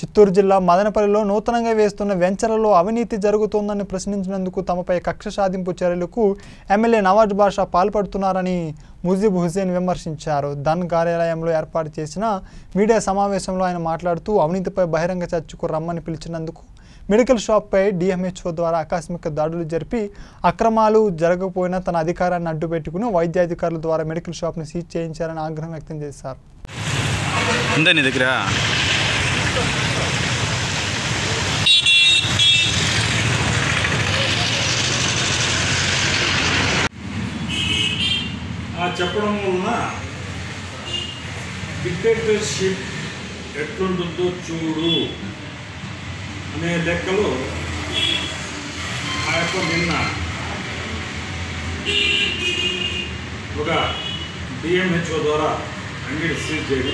చిత్తూరు జిల్లా మదనపల్లిలో నూతనంగా వేస్తున్న వెంచర్లలో అవినీతి జరుగుతోందని ప్రశ్నించినందుకు తమపై కక్ష సాధింపు చర్యలకు ఎమ్మెల్యే నవాజ్ బాషా పాల్పడుతున్నారని ముజీబ్ హుసేన్ విమర్శించారు ధన్ కార్యాలయంలో ఏర్పాటు చేసిన మీడియా సమావేశంలో ఆయన మాట్లాడుతూ అవినీతిపై బహిరంగ చర్చకు రమ్మని పిలిచినందుకు మెడికల్ షాప్పై డిఎంహెచ్ఓ ద్వారా ఆకస్మిక దాడులు జరిపి అక్రమాలు జరగకపోయినా తన అధికారాన్ని అడ్డుపెట్టుకుని వైద్యాధికారుల ద్వారా మెడికల్ షాప్ను సీజ్ చేయించారని ఆగ్రహం వ్యక్తం చేశారు ఉందా నీ దగ్గర ఆ చెప్పడం వలన డిక్టేటర్షిప్ ఎట్లుంటుందో చూడు అనే లెక్కలో ఆ యొక్క నిన్న ఒక డిఎంహెచ్ఓ ద్వారా అంగడి సీజ్ చేయడం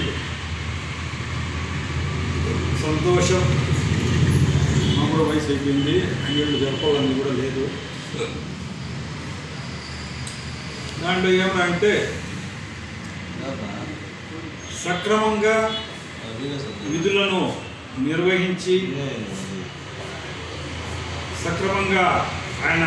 సంతోషం మా కూడా వయసు అయిపోయింది అంగళ్ళు జరపాలని కూడా లేదు దాంట్లో ఏమన్నా అంటే సక్రమంగా విధులను నిర్వహించి సక్రమంగా ఆయన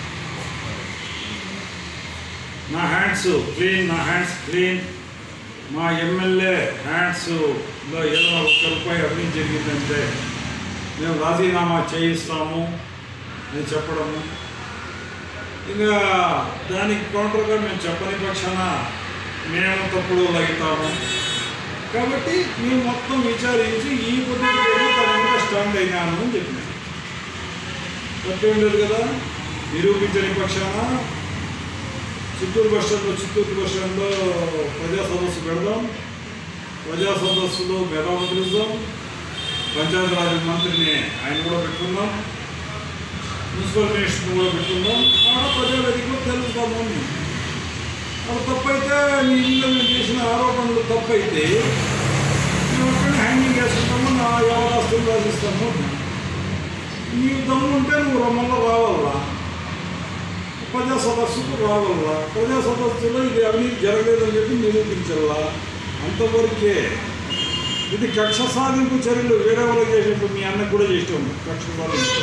నా హ్యాండ్స్ క్లీన్ నా హ్యాండ్స్ క్లీన్ మా ఎమ్మెల్యే హ్యాండ్స్లో ఏదో ఒక్క రూపాయి అవినీతి జరిగిందంటే మేము రాజీనామా చేయిస్తాము అని చెప్పడము ఇంకా దానికి కౌంటర్గా మేము చెప్పని పక్షాన మేము తప్పుడు లగుతాము కాబట్టి మేము మొత్తం విచారించి ఈ పద్ధతిలో తన మీద స్టాండ్ అయినాను అని చెప్పినాను తప్పే ఉండదు కదా నిరూపించని పక్షాన చిత్తూరు బస్ స్టాండ్లో చిత్తూరు బస్ స్టాండ్లో ప్రజా సదస్సు పెడదాం ప్రజా సదస్సులో మేధావులు పిలుద్దాం పంచాయతీరాజ్ మంత్రిని ఆయన కూడా పెట్టుకుందాం మున్సిపల్ మినిస్టర్ కూడా పెట్టుకుందాం ఆడ ప్రజావేదికలో తెలుస్తాము అని అది తప్పైతే మీ ఇంట్లో మేము చేసిన ఆరోపణలు తప్పైతే మేము అక్కడ హ్యాంగింగ్ చేసుకుంటాము నా వ్యవహారాస్తులు రాసిస్తాము నీవు దమ్ముంటే నువ్వు రమ్మల్లో రావాలా ప్రజా సదస్సుకు రావాలా ప్రజా సదస్సులో ఇది అవినీతి జరగలేదని చెప్పి నిరూపించాలా అంతవరకే ఇది కక్ష సాధింపు చర్యలు వేరే వాళ్ళకి చేసినట్టు మీ అన్నకు కూడా చేసాము కక్ష సాధింపు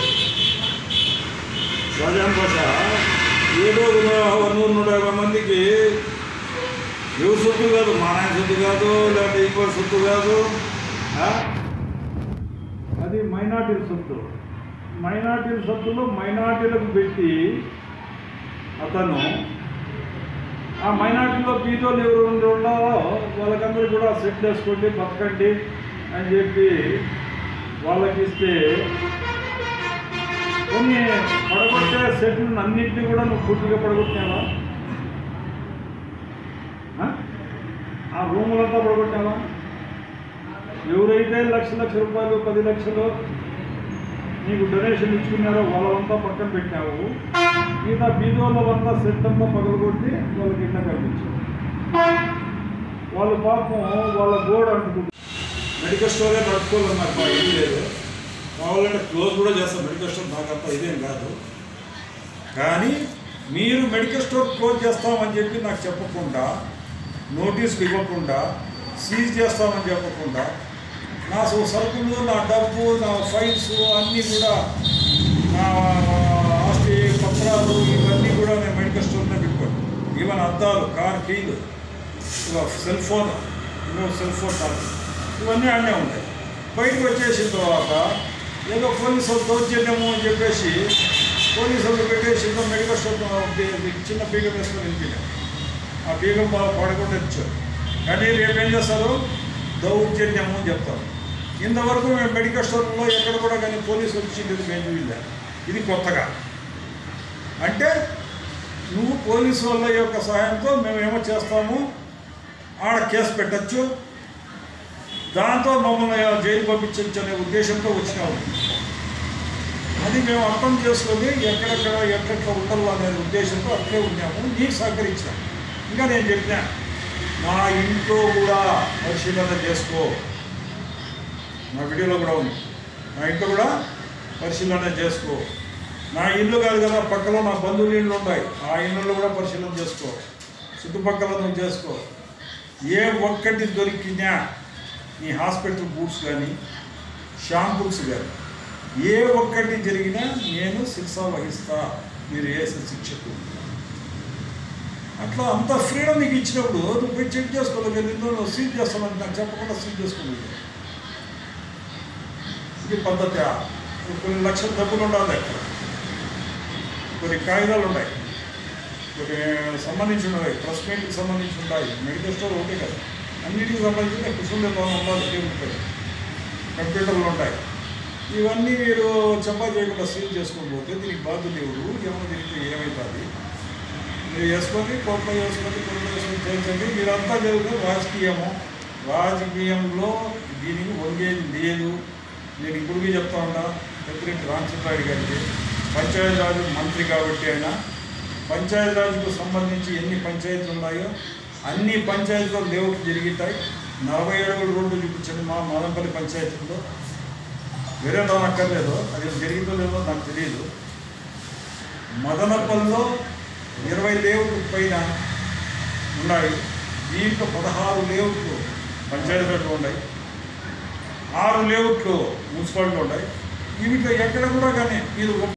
షాజహాన్ బాషా ఏదో ఒక నూరు నూట యాభై మందికి ఎవరు సొత్తు కాదు మా నాయన సొత్తు కాదు లేకపోతే ఇంకో సొత్తు కాదు ఆ? అది మైనార్టీల సొత్తు మైనార్టీల సొత్తులు మైనార్టీలకు పెట్టి అతను ఆ మైనార్టీలో బీదోళ్ళు ఎవరు ఉండి ఉన్నారో వాళ్ళకందరూ కూడా సెట్ చేసుకోండి బతకండి అని చెప్పి వాళ్ళకి ఇస్తే కొన్ని పడగొట్టే సెట్లు అన్నింటినీ కూడా నువ్వు పూర్తిగా పడగొట్టావా ఆ? ఆ రూములంతా పడగొట్టావా ఎవరైతే లక్ష లక్ష రూపాయలు పది లక్షలు నీకు డొనేషన్ ఇచ్చుకున్నారో వాళ్ళంతా పక్కన పెట్టావు మిగతా బీదోళ్ళంతా సెట్ అంతా పగలగొట్టి వాళ్ళకి ఇంట కనిపించావు వాళ్ళు పాపం వాళ్ళ గోడ అంటుకుంటారు మెడికల్ స్టోరే నడుపుకోవాలన్నారు మా ఏం లేదు కావాలంటే క్లోజ్ కూడా చేస్తాం మెడికల్ స్టోర్ నాకంతా ఇదేం కాదు కానీ మీరు మెడికల్ స్టోర్ క్లోజ్ చేస్తామని చెప్పి నాకు చెప్పకుండా నోటీస్ ఇవ్వకుండా సీజ్ చేస్తామని చెప్పకుండా నా సు- సరుకులు నా డబ్బు నా ఫైల్స్ అన్నీ కూడా నా ఆస్తి పత్రాలు ఇవన్నీ కూడా నేను మెడికల్ స్టోర్లో పెట్టుకోండి ఈవెన్ అద్దాలు కార్ కీలు ఇవ సెల్ ఫోన్ ఇవో సెల్ ఫోన్ టాప్ ఇవన్నీ అన్నీ ఉంటాయి బయటకు వచ్చేసిన తర్వాత ఏదో పోలీసులు దౌర్జన్యము అని చెప్పేసి పోలీసులు పెట్టేసి ఏదో మెడికల్ స్టోర్ బీ- బీ- చిన్న బీగం వేసుకొని వెళ్ళిపోయాం ఆ బీగం బాగా పడకుండా ఇచ్చారు కానీ రేపు ఏం చేస్తారు దౌర్జన్యము అని చెప్తారు ఇంతవరకు మేము మెడికల్ స్టోర్లో ఎక్కడ కూడా కానీ పోలీసు వచ్చింది మేము చూడలే ఇది కొత్తగా అంటే నువ్వు పోలీసు వాళ్ళ యొక్క సహాయంతో మేము ఏమో చేస్తాము ఆడ కేసు పెట్టచ్చు దాంతో మమ్మల్ని జైలు పంపించవచ్చు అనే ఉద్దేశంతో వచ్చినాము అది మేము అర్థం చేసుకొని ఎక్కడెక్కడ ఎక్కడెక్కడ ఉండాలి అనే ఉద్దేశంతో అట్లే ఉన్నాము నీకు సహకరించాం ఇంకా నేను చెప్పినా నా ఇంట్లో కూడా పరిశీలన చేసుకో నా వీడియోలో కూడా ఉంది నా ఇంట్లో కూడా పరిశీలన చేసుకో నా ఇల్లు కాదు కదా పక్కలో నా బంధువుల ఇళ్ళు ఉన్నాయి ఆ ఇళ్ళలో కూడా పరిశీలన చేసుకో చుట్టుపక్కల నువ్వు చేసుకో ఏ ఒక్కటి దొరికినా నీ హాస్పిటల్ బూట్స్ కానీ షాంపుల్స్ గారు ఏ ఒక్కటి జరిగినా నేను శిక్ష వహిస్తా మీరు వేసిన శిక్షకు అట్లా అంత ఫ్రీడమ్ నీకు ఇచ్చినప్పుడు నువ్వు పోయి చెక్ చేసుకోలేదు ఎందుకు నువ్వు సీజ్ చేస్తామని నాకు చెప్పకుండా సీజ్ చేసుకోలేదు ఇది పద్ధతి కొన్ని లక్షల డబ్బులు ఉండాలి అక్కడ కొన్ని కాగితాలు ఉన్నాయి కొన్ని సంబంధించి ఉన్నాయి ప్రెస్ మీట్కి సంబంధించి ఉంటాయి మెడికల్ స్టోర్ ఒకటే కదా అన్నిటికి సంబంధించిన కుటుంబ ఉండాలి ఉంటాయి కంప్యూటర్లు ఉంటాయి ఇవన్నీ మీరు చెప్పా చేయకుండా సీల్ చేసుకొని పోతే దీనికి బాధ్యత ఎవరు ఏమో దీనికి ఏమవుతుంది మీరు వేసుకొని కోట్లో వేసుకొని కోట్లో వేసుకొని చేయించండి మీరంతా జరిగితే రాజకీయము రాజకీయంలో దీనికి వంగేది లేదు నేను ఇప్పటికీ చెప్తా ఉన్నా పెద్దిరెడ్డి రామచంద్రారెడ్డి గారికి పంచాయతీరాజ్ మంత్రి కాబట్టి ఆయన పంచాయతీరాజ్కు సంబంధించి ఎన్ని పంచాయతీలు ఉన్నాయో అన్ని పంచాయతీలో లేఅవుట్ జరిగితాయి నలభై అడుగుల రోడ్డు చూపించండి మా మదనపల్లి పంచాయతీలో వేరే దాని అక్కర్లేదు అది జరిగిందో లేదో నాకు తెలియదు మదనపల్లిలో ఇరవై లేఅవుట్ పైన ఉన్నాయి దీంట్లో పదహారు లేఅవుట్లు పంచాయతీరాజ్లో ఉన్నాయి ఆరు లేఅవుట్లు మున్సిపాలిటీలో ఉన్నాయి వీటిలో ఎక్కడ కూడా కానీ మీరు